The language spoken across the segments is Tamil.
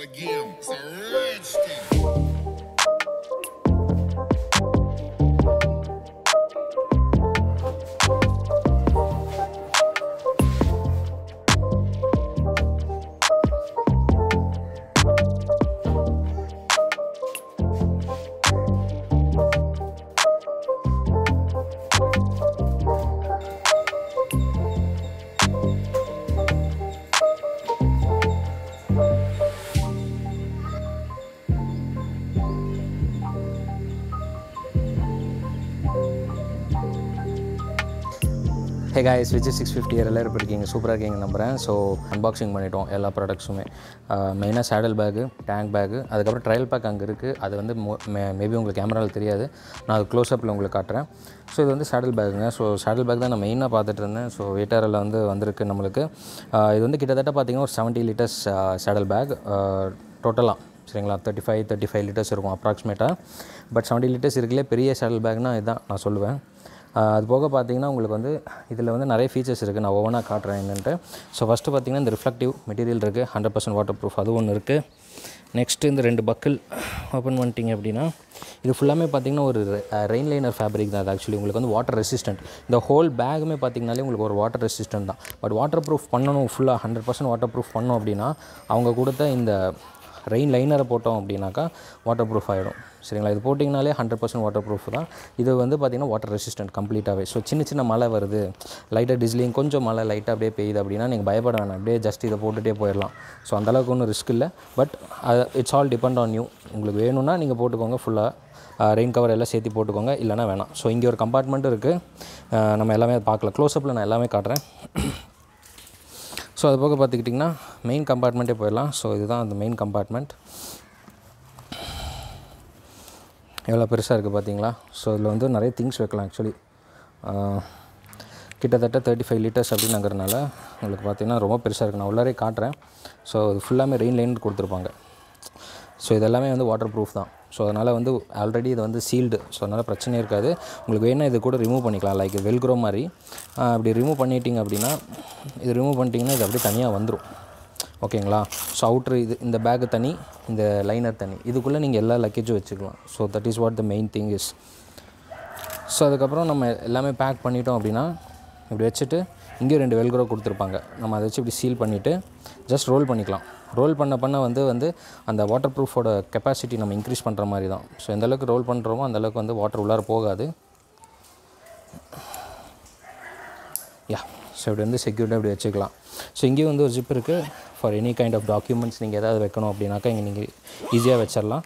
again. It's a rich thing. Hey guys Vijay six fifty எல்லாரும் எப்படி இருக்கீங்க சூப்பராக இருக்கீங்க நம்புகிறேன் ஸோ அன்பாக்சிங் பண்ணிட்டோம் எல்லா ப்ராடக்ட்ஸுமே மெயினாக சேடல் பேக்கு டேங்க் பேக்கு அதுக்கப்புறம் ட்ரையல் பேக் அங்கே இருக்குது அது வந்து மேபி உங்களுக்கு கேமராவில் தெரியாது நான் அது க்ளோஸ்அப்பில் உங்களுக்கு காட்டுறேன் ஸோ இது வந்து சேடல் பேக்குங்க ஸோ சேடல் பேக் தான் நான் மெயினாக பார்த்துட்டு இருந்தேன் ஸோ வெயிட்டாரில் வந்து வந்திருக்கு நம்மளுக்கு ஆஹ் இது வந்து கிட்டத்தட்ட பார்த்தீங்கன்னா ஒரு செவன்ட்டி லிட்டர்ஸ் சேடல் பேக் டோட்டலாக சரிங்களா thirty five thirty five litres இருக்கும் அப்ராக்சிமேட்டாக பட் செவன்ட்டி லிட்டர்ஸ் இருக்குல்லே பெரிய சேடல் பேக்னா இதுதான் நான் சொல்லுவேன் ஆஹ் அது போக பார்த்தீங்கன்னா உங்களுக்கு வந்து இதில் வந்து நிறைய ஃபீச்சர்ஸ் இருக்குது நான் ஒவ்வொன்றா காட்டுறேன் என்னன்ட்டு ஸோ ஃபஸ்ட்டு பார்த்தீங்கன்னா இந்த ரிஃப்ளெக்டிவ் மெட்டீரியல் இருக்குது ஹண்ட்ரட் பர்சன்ட் வாட்டர் ப்ரூஃப் அது ஒன்று இருக்குது நெக்ஸ்ட்டு இந்த ரெண்டு பக்கிள் ஓப்பன் பண்ணிட்டீங்க அப்படின்னா இது ஃபுல்லாமே பார்த்தீங்கன்னா ஒரு ரெயின் லைனர் ஃபேப்ரிக் தான் அது ஆக்சுவலி உங்களுக்கு வந்து வாட்டர் ரெசிஸ்டன்ட் இந்த ஹோல் பேக்குமே பார்த்தீங்கனாலே உங்களுக்கு ஒரு வாட்டர் ரெசிஸ்டன்ட் தான் பட் வாட்டர் ப்ரூஃப் பண்ணணும் ஃபுல்லாக ஹண்ட்ரட் பர்சன்ட் வாட்டர் ப்ரூஃப் பண்ணோம் அப்படின்னா அவங்க கொடுத்த இந்த ரெயின் லைனரை போட்டோம் அப்படின்னாக்கா வாட்டர் ப்ரூஃப் ஆகிடும் சரிங்களா இது போட்டிங்கனாலே ஹண்ட்ரட் பர்சன்ட் வாட்டர் ப்ரூஃப் தான் இது வந்து பார்த்திங்கன்னா வாட்டர் ரெசிஸ்டன்ட் கம்ப்ளீட்டாகவே ஸோ சின்ன சின்ன மழை வருது லைட்டாக டிஸ்லிங் கொஞ்சம் மழை லைட்டாக அப்படியே பெய்யுது அப்படின்னா நீங்கள் பயப்பட வேணாம் அப்படியே ஜஸ்ட் இதை போட்டுகிட்டே போயிடலாம் ஸோ அந்தளவுக்கு ஒன்றும் ரிஸ்க் இல்லை but it's all depend on you உங்களுக்கு வேணும்னா நீங்கள் போட்டுக்கோங்க ஃபுல்லாக ரெயின் கவர் எல்லாம் சேர்த்து போட்டுக்கோங்க இல்லைனா வேணாம் ஸோ இங்கே ஒரு கம்பார்ட்மெண்ட் இருக்குது நம்ம எல்லாமே பார்க்கலாம் க்ளோஸ்அப்பில் நான் எல்லாமே காட்டுறேன் ஸோ அது போக பார்த்துக்கிட்டிங்கன்னா மெயின் கம்பார்ட்மெண்ட்டே போயிடலாம் ஸோ இதுதான் அந்த மெயின் கம்பார்ட்மெண்ட் எவ்வளோ பெருசாக இருக்குது பார்த்தீங்களா ஸோ இதில் வந்து நிறைய திங்ஸ் வைக்கலாம் ஆக்சுவலி கிட்டத்தட்ட தேர்ட்டி ஃபைவ் லிட்டர்ஸ் அப்படின்னுங்கிறனால உங்களுக்கு பார்த்தீங்கன்னா ரொம்ப பெருசாக இருக்குது நான் உள்ளாரே காட்டுறேன் ஸோ இது ஃபுல்லாமே ரெயின் லைன் கொடுத்துருப்பாங்க ஸோ இதெல்லாமே வந்து வாட்டர் ப்ரூஃப் தான் ஸோ அதனால் வந்து ஆல்ரெடி இது வந்து சீல்டு ஸோ அதனால் பிரச்சனையே இருக்காது உங்களுக்கு வேணால் இது கூட ரிமூவ் பண்ணிக்கலாம் லைக் வெல்க்ரோ மாதிரி ஆஹ் அப்படி ரிமூவ் பண்ணிட்டீங்க அப்படின்னா இது ரிமூவ் பண்ணிட்டீங்கன்னா இது அப்படியே தனியாக வந்துடும் ஓகேங்களா ஸோ அவுட்ரு இது இந்த பேக்கு தனி இந்த லைனர் தனி இதுக்குள்ளே நீங்கள் எல்லா லக்கேஜும் வச்சுக்கலாம் so that is what the main thing is so அதுக்கப்புறம் நம்ம எல்லாமே பேக் பண்ணிட்டோம் அப்படின்னா இப்படி வச்சுட்டு இங்கேயும் ரெண்டு வெல்க்ரோ கொடுத்துருப்பாங்க நம்ம அதை வச்சு இப்படி சீல் பண்ணிவிட்டு ஜஸ்ட் ரோல் பண்ணிக்கலாம் ரோல் பண்ண பண்ண வந்து வந்து அந்த வாட்டர் ப்ரூஃபோட கெப்பாசிட்டி நம்ம இன்க்ரீஸ் பண்ணுற மாதிரி தான் ஸோ எந்த அளவுக்கு ரோல் பண்ணுறோமோ அந்த அளவுக்கு வந்து வாட்டர் உள்ளார போகாது யா ஸோ இப்படி வந்து செக்யூரிட்டி அப்படி வச்சுக்கலாம் ஸோ இங்கேயும் வந்து ஒரு ஜிப் இருக்குது for any kind of documents நீங்கள் எதாவது வைக்கணும் அப்படின்னாக்கா இங்கே நீங்கள் ஈஸியாக வச்சிடலாம்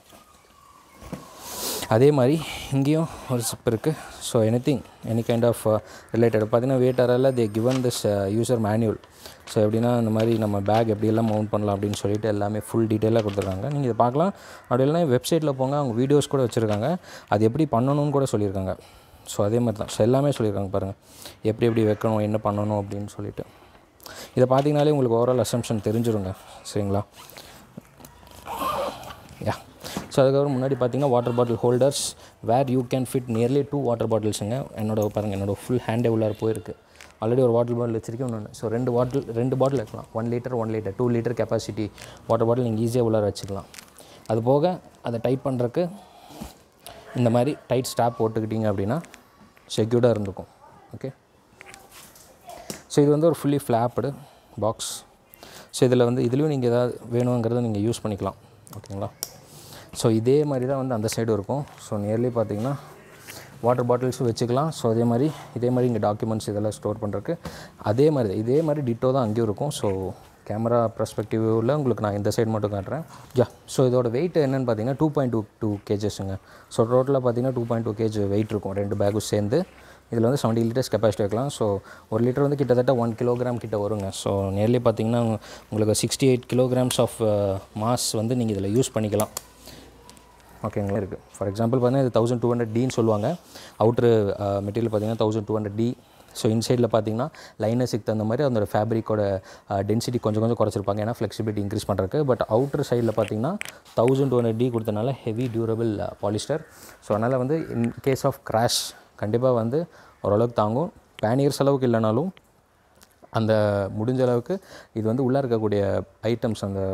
அதே மாதிரி இங்கேயும் ஒரு ஜிப் இருக்குது so any thing any kind of related பார்த்தீங்கன்னா வேட்டரில் they given this user manual so எப்படின்னா இந்த மாதிரி நம்ம பேக் எப்படியெல்லாம் மவுண்ட் பண்ணலாம் அப்படின்னு சொல்லிட்டு எல்லாமே ஃபுல் டீட்டெயிலாக கொடுத்துருக்காங்க நீங்கள் இதை பார்க்கலாம் அப்படி இல்லைனா வெப்சைட்டில் போங்க அவங்க வீடியோஸ் கூட வச்சுருக்காங்க அது எப்படி பண்ணணும்னு கூட சொல்லியிருக்காங்க ஸோ அதே மாதிரி தான் ஸோ எல்லாமே சொல்லியிருக்காங்க பாருங்கள் எப்படி எப்படி வைக்கணும் என்ன பண்ணணும் அப்படின்னு சொல்லிட்டு இதை பார்த்தீங்கனாலே உங்களுக்கு ஓவரால் அசம்ஷன் தெரிஞ்சிருங்க சரிங்களா யா ஸோ அதுக்கப்புறம் முன்னாடி பார்த்தீங்கன்னா water bottle holders where you can fit nearly two water பாட்டில்ஸுங்க என்னோட பாருங்கள் என்னோட ஃபுல் ஹேண்டே உள்ளார போயிருக்கு ஆல்ரெடி ஒரு வாட்டர் பாட்டில் வச்சிருக்கேன் இன்னொன்று ஸோ ரெண்டு பாட்டில் ரெண்டு பாட்டில் வைக்கலாம் one litre one litre two litre capacity water bottle நீங்கள் ஈஸியாக உள்ளார வச்சுக்கலாம் அது போக அதை டைட் பண்ணுறக்கு இந்த மாதிரி டைட் ஸ்டாப் போட்டுக்கிட்டீங்க அப்படின்னா செக்யூர்டாக இருந்துக்கும் ஓகே ஸோ இது வந்து ஒரு ஃபுல்லி ஃப்ளாப்டு பாக்ஸ் ஸோ இதில் வந்து இதுலேயும் நீங்கள் எதாவது வேணுங்கிறத நீங்கள் யூஸ் பண்ணிக்கலாம் ஓகேங்களா ஸோ இதே மாதிரி தான் வந்து அந்த சைடு இருக்கும் ஸோ நியர்லி பார்த்தீங்கன்னா வாட்டர் பாட்டில்ஸும் வச்சுக்கலாம் ஸோ அதே மாதிரி இதே மாதிரி இங்கே டாக்குமெண்ட்ஸ் இதெல்லாம் ஸ்டோர் பண்ணுறதுக்கு அதே மாதிரி தான் இதே மாதிரி டிட்டோ தான் அங்கேயும் இருக்கும் ஸோ கேமரா ப்ரெஸ்பெக்டிவில் உங்களுக்கு நான் இந்த சைடு மட்டும் காட்டுறேன் யா ஸோ இதோட வெயிட் என்னென்னு பார்த்தீங்கன்னா டூ பாயிண்ட் டூ டூ கேஜஸ்ங்க ஸோ டோட்டலாக பார்த்தீங்கன்னா two point two kg weight இருக்கும் ரெண்டு பேக்கும் சேர்ந்து இதில் வந்து செவன்ட்டி லிட்டர்ஸ் கெப்பாசிட்டி வைக்கலாம் ஸோ ஒரு லிட்டர் வந்து கிட்டத்தட்ட ஒன் கிலோகிராம் கிட்ட வருங்க ஸோ நியர்லி பார்த்தீங்கன்னா உங்களுக்கு sixty eight kilograms of mass வந்து நீங்கள் இதில் யூஸ் பண்ணிக்கலாம் ஓகேங்களா இருக்குது ஃபார் எக்ஸாம்பிள் பார்த்தீங்கன்னா இது தௌசண்ட் டூ ஹண்ட்ரட் டின்னு சொல்லுவாங்க அவுட்ரு மெட்டீரியல் பார்த்தீங்கன்னா thousand two hundred D so இன்சைடில் பார்த்தீங்கன்னா லைனஸுக்கு தகுந்த மாதிரி அதோட ஃபேப்ரிக்கோட டென்சிட்டி கொஞ்சம் கொஞ்சம் குறைச்சிருப்பாங்க ஏன்னா ஃப்ளெக்சிபிலிட்டி இன்க்ரீஸ் பண்ணுறதுக்கு பட் அவுட்ரு சைடில் பார்த்தீங்கன்னா தௌசண்ட் டூ ஹண்ட்ரட் டி கொடுத்தனால ஹெவி டியூரபிள் பாலிஸ்டர் ஸோ அதனால் வந்து இன் கேஸ் ஆஃப் கிராஷ் கண்டிப்பாக வந்து ஓரளவுக்கு தாங்கும் பேனியர்ஸ் அளவுக்கு இல்லைனாலும் அந்த முடிஞ்ச அளவுக்கு இது வந்து உள்ளே இருக்கக்கூடிய ஐட்டம்ஸ் அந்த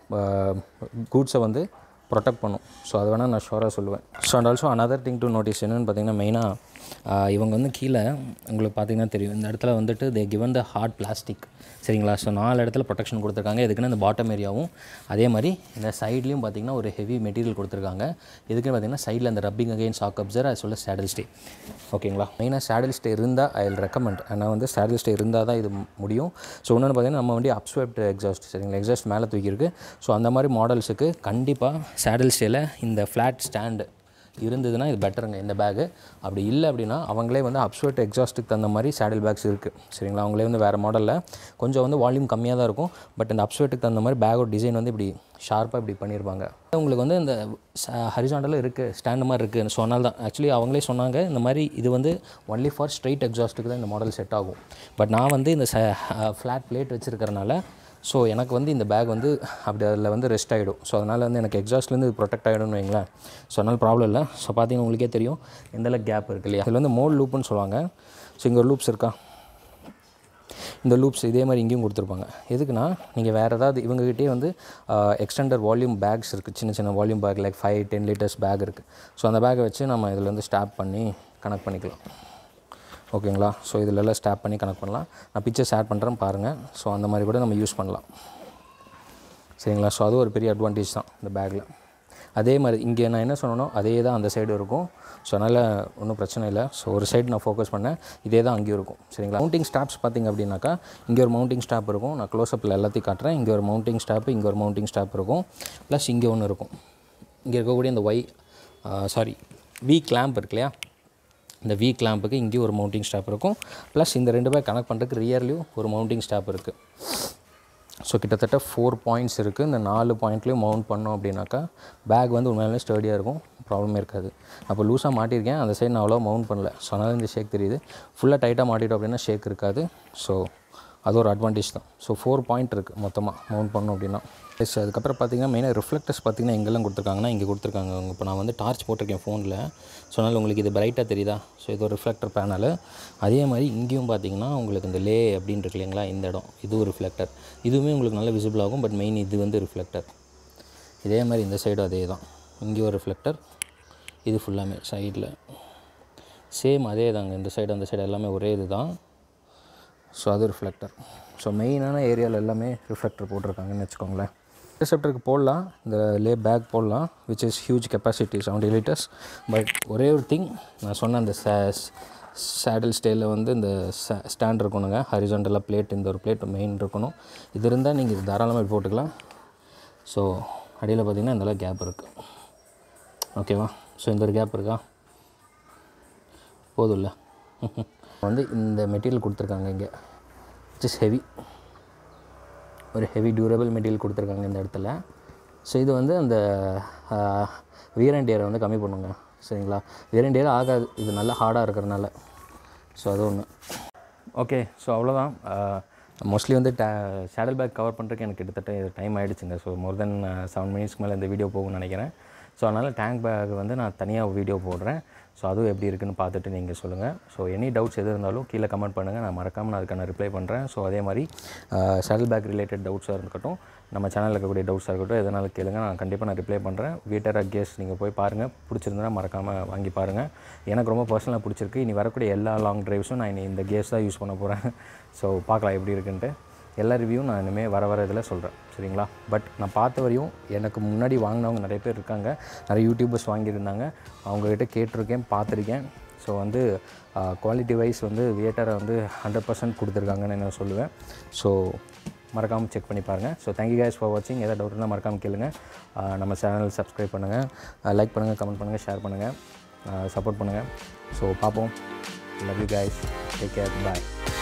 கூட்ஸை வந்து ப்ரொடெக்ட் பண்ணும் ஸோ அது வேணால் நான் ஷோராக சொல்லுவேன் so and also another thing to notice என்னென்னு பார்த்தீங்கன்னா மெயினாக இவங்க வந்து கீழே உங்களுக்கு பார்த்தீங்கன்னா தெரியும் இந்த இடத்துல வந்துட்டு they given the hard plastic சரிங்களா ஸோ நாலு இடத்துல ப்ரொடெக்ஷன் கொடுத்துருக்காங்க எதுக்குன்னா இந்த பாட்டம் ஏரியாவும் அதே மாதிரி இந்த சைட்லேயும் பார்த்தீங்கன்னா ஒரு ஹெவி மெட்டீரியல் கொடுத்துருக்காங்க இதுக்குன்னு பார்த்தீங்கன்னா சைடில் அந்த ரப்பிங் அகைன் சாக் அப்சர் அது சொல்ல சேடல் ஸ்டே ஓகேங்களா மெயினாக சேடல் ஸ்டே இருந்தால் ஐ வில் ரெக்கமெண்ட் ஆனால் வந்து சேடல் ஸ்டே இருந்தால் தான் இது முடியும் ஸோ இன்னொன்று பார்த்தீங்கன்னா நம்ம வண்டி அப்ஸ்வெப்ட் எக்ஸாஸ்ட் சரிங்களா எக்ஸாஸ்ட் மேலே தூக்கியிருக்கு ஸோ அந்த மாதிரி மாடல்ஸுக்கு கண்டிப்பாக சேடல் ஸ்டேயில் இந்த ஃப்ளாட் ஸ்டாண்டு இருந்ததுன்னா இது பெட்டருங்க இந்த பேகு அப்படி இல்லை அப்படின்னா அவங்களே வந்து அப்ஸ்வெட் எக்ஸாஸ்ட்டுக்கு தகுந்த மாதிரி சேடல் பேக்ஸ் இருக்குது சரிங்களா அவங்களே வந்து வேறு மாடலில் கொஞ்சம் வந்து வால்யூம் கம்மியாக தான் இருக்கும் பட் இந்த அப்ஸ்வெட்டுக்கு தகுந்த மாதிரி பேக்கோட டிசைன் வந்து இப்படி ஷார்ப்பாக இப்படி பண்ணியிருப்பாங்க உங்களுக்கு வந்து இந்த ஹரிசாண்டலில் இருக்குது ஸ்டாண்டு மாதிரி இருக்குது ஸோ அதனால தான் ஆக்சுவலி அவங்களே சொன்னாங்க இந்த மாதிரி இது வந்து ஒன்லி ஃபார் ஸ்ட்ரைட் எக்ஸாஸ்ட்டுக்கு தான் இந்த மாடல் செட் ஆகும் பட் நான் வந்து இந்த ஃப்ளாட் பிளேட் வச்சுருக்கறனால ஸோ எனக்கு வந்து இந்த பேக் வந்து அப்படி அதில் வந்து ரெஸ்ட் ஆகிடும் ஸோ அதனால் வந்து எனக்கு எக்ஸாஸ்ட்லேருந்து ப்ரொடெக்ட் ஆகிடும்னு வைங்களேன் ஸோ அதனால் ப்ராப்ளம் இல்லை ஸோ பார்த்தீங்கன்னா உங்களுக்கே தெரியும் எந்தளவுக்கு கேப் இருக்கு இல்லையா இதில் வந்து மோல் லூப்புன்னு சொல்லுவாங்க ஸோ இங்கே ஒரு லூப்ஸ் இருக்கா இந்த லூப்ஸ் இதே மாதிரி இங்கேயும் கொடுத்துருப்பாங்க எதுக்குன்னா நீங்கள் வேறு ஏதாவது இவங்ககிட்டயே வந்து எக்ஸ்டெண்டர் வால்யூம் பேக்ஸ் இருக்குது சின்ன சின்ன volume bag like five ten litres bag இருக்குது ஸோ அந்த பேக்கை வச்சு நம்ம இதில் வந்து ஸ்டாப் பண்ணி கனெக்ட் பண்ணிக்கலாம் ஓகேங்களா ஸோ இதிலெல்லாம் ஸ்டாப் பண்ணி கனெக்ட் பண்ணலாம் நான் பிக்சர்ஸ் ஆட் பண்ணுறேன் பாருங்கள் ஸோ அந்த மாதிரி கூட நம்ம யூஸ் பண்ணலாம் சரிங்களா ஸோ அது ஒரு பெரிய அட்வான்டேஜ் தான் இந்த பேக்கில் அதே மாதிரி இங்கே நான் என்ன சொன்னனோ அதே தான் அந்த சைடு இருக்கும் ஸோ அதனால் ஒன்றும் பிரச்சனை இல்லை ஸோ ஒரு சைடு நான் ஃபோக்கஸ் பண்ணேன் இதே தான் அங்கேயும் இருக்கும் சரிங்களா மவுண்டிங் ஸ்டாப்ஸ் பார்த்திங்க அப்படின்னாக்கா இங்கே ஒரு மவுண்டிங் ஸ்டாப் இருக்கும் நான் க்ளோஸ்அப்பில் எல்லாத்தையும் காட்டுறேன் இங்கே ஒரு மவுண்டிங் ஸ்டாப் இங்கே ஒரு மவுண்டிங் ஸ்டாப் இருக்கும் ப்ளஸ் இங்கே ஒன்று இருக்கும் இங்கே இருக்கக்கூடிய இந்த ஒய் சாரி வி கிளாம்ப் இருக்கு இல்லையா இந்த வி கிளாம்புக்கு இங்கேயும் ஒரு மவுண்டிங் ஸ்டாப் இருக்கும் ப்ளஸ் இந்த ரெண்டு பேர் கனெக்ட் பண்ணுறதுக்கு ரியர்லேயும் ஒரு மவுண்டிங் ஸ்டாப் இருக்குது ஸோ கிட்டத்தட்ட ஃபோர் பாயிண்ட்ஸ் இருக்குது இந்த நாலு பாயிண்ட்லேயும் மவுண்ட் பண்ணோம் அப்படின்னாக்கா பேக் வந்து உண்மையிலே ஸ்டடியாக இருக்கும் ப்ராப்ளமே இருக்காது அப்போ லூஸாக மாட்டியிருக்கேன் அந்த சைடு நான் அவ்வளோ மவுண்ட் பண்ணல ஸோ அதனால் இந்த ஷேக் தெரியுது ஃபுல்லாக டைட்டாக மாட்டிட்டோம் அப்படின்னா ஷேக் இருக்காது ஸோ அது ஒரு அட்வான்டேஜ் தான் ஸோ ஃபோர் பாயிண்ட் இருக்குது மொத்தமாக மவுண்ட் பண்ணோம் அப்படின்னா ப்ளஸ் அதுக்கப்புறம் பார்த்தீங்கன்னா மெயினாக ரிஃப்ளெக்டர்ஸ் பார்த்தீங்கன்னா எங்கெல்லாம் கொடுத்துருக்காங்கன்னா இங்கே கொடுத்துருக்காங்க இப்போ நான் வந்து டார்ச் போட்டிருக்கேன் ஃபோனில் ஸோ அதனால் உங்களுக்கு இது பிரைட்டாக தெரியுதா ஸோ இது ஒரு ரிஃப்ளெக்டர் பேனல் அதே மாதிரி இங்கேயும் பார்த்தீங்கன்னா உங்களுக்கு இந்த லே அப்படின்னு இருக்கு இல்லைங்களா இந்த இடம் இது ஒரு ரிஃப்ளெக்டர் இதுவுமே உங்களுக்கு நல்லா விசிபிள் ஆகும் பட் மெயின் இது வந்து ரிஃப்ளெக்டர் இதே மாதிரி இந்த சைடும் அதே தான் இங்கே ஒரு ரிஃப்ளெக்டர் இது ஃபுல்லாமே சைடில் சேம் அதே தாங்க இந்த சைடு அந்த சைடு எல்லாமே ஒரே இது தான் ஸோ அது ரிஃப்ளெக்டர் ஸோ மெயினான ஏரியாவில் எல்லாமே ரிஃப்ளெக்டர் போட்டிருக்காங்கன்னு வச்சுக்கோங்களேன் ரிசெப்டருக்கு போடலாம் இந்த லே பேக் போடலாம் which is huge capacity seventy litres but ஒரே ஒரு திங் நான் சொன்ன அந்த சேடல் ஸ்டேயில் வந்து இந்த ஸ்டாண்ட் இருக்கணுங்க ஹரிசாண்டலாக பிளேட் இந்த ஒரு பிளேட் மெயின் இருக்கணும் இது இருந்தால் நீங்கள் இது தாராளமாக இப்படி போட்டுக்கலாம் ஸோ அடியில் பார்த்தீங்கன்னா இந்தளவு கேப் இருக்குது ஓகேவா ஸோ இந்த ஒரு கேப் இருக்கா போதும்ல வந்து இந்த மெட்டீரியல் கொடுத்துருக்காங்க இங்கே இட்ஸ் ஹெவி ஒரு ஹெவி டியூரபிள் மெட்டீரியல் கொடுத்துருக்காங்க இந்த இடத்துல ஸோ இது வந்து அந்த வீரண்டியரை வந்து கம்மி பண்ணுங்க சரிங்களா வீரண்டியர் ஆகாது இது நல்லா ஹார்டாக இருக்கிறனால ஸோ அது ஒன்று ஓகே ஸோ அவ்வளோதான் மோஸ்ட்லி வந்து டே சேடல் பேக் கவர் பண்ணுறதுக்கு எனக்கு கிட்டத்தட்ட டைம் ஆகிடுச்சுங்க ஸோ மோர் தென் செவன் மினிட்ஸ்க்கு மேலே இந்த வீடியோ போகும்னு நினைக்கிறேன் ஸோ அதனால் டேங்க் பேக் வந்து நான் தனியாக வீடியோ போடுறேன் ஸோ அதுவும் எப்படி இருக்குன்னு பார்த்துட்டு நீங்கள் சொல்லுங்கள் ஸோ எனி டவுட்ஸ் எது இருந்தாலும் கீழே கமெண்ட் பண்ணுங்கள் நான் மறக்காமல் நான் அதுக்கான ரிப்ளை பண்ணுறேன் ஸோ அதே மாதிரி சேடல் பேக் ரிலேட்டட் டவுட்ஸாக இருக்கட்டும் நம்ம சேனலில் இருக்கக்கூடிய டவுட்ஸாக இருக்கட்டும் எதனாலும் கேளுங்க நான் கண்டிப்பாக நான் ரிப்ளை பண்ணுறேன் வீட்டர் கேஸ் நீங்கள் போய் பாருங்கள் பிடிச்சிருந்தா மறக்காமல் வாங்கி பாருங்கள் எனக்கு ரொம்ப பர்சனலாக பிடிச்சிருக்கு இனி வரக்கூடிய எல்லா லாங் டிரைவ்ஸும் நான் இனி இந்த கேஸ் தான் யூஸ் பண்ண போகிறேன் ஸோ பார்க்கலாம் எப்படி இருக்குன்ட்டு எல்லா ரிவ்யூவும் நான் இனிமேல் வர வர இதில் சொல்கிறேன் சரிங்களா பட் நான் பார்த்த வரையும் எனக்கு முன்னாடி வாங்கினவங்க நிறைய பேர் இருக்காங்க நிறைய யூடியூபர்ஸ் வாங்கியிருந்தாங்க அவங்கக்கிட்ட கேட்டிருக்கேன் பார்த்துருக்கேன் ஸோ வந்து குவாலிட்டி வைஸ் வந்து வியேட்டரை வந்து ஹண்ட்ரட் பர்சன்ட் கொடுத்துருக்காங்கன்னு நான் சொல்லுவேன் ஸோ மறக்காமல் செக் பண்ணி பாருங்கள் ஸோ தேங்க்யூ guys ஃபார் வாட்சிங் எதாவது டவுட் இருந்தால் மறக்காமல் கேளுங்க ஆஹ் நம்ம சேனல் சப்ஸ்கிரைப் பண்ணுங்கள் லைக் பண்ணுங்கள் கமெண்ட் பண்ணுங்கள் ஷேர் பண்ணுங்கள் சப்போர்ட் பண்ணுங்கள் ஸோ பார்ப்போம் love you guys take care bye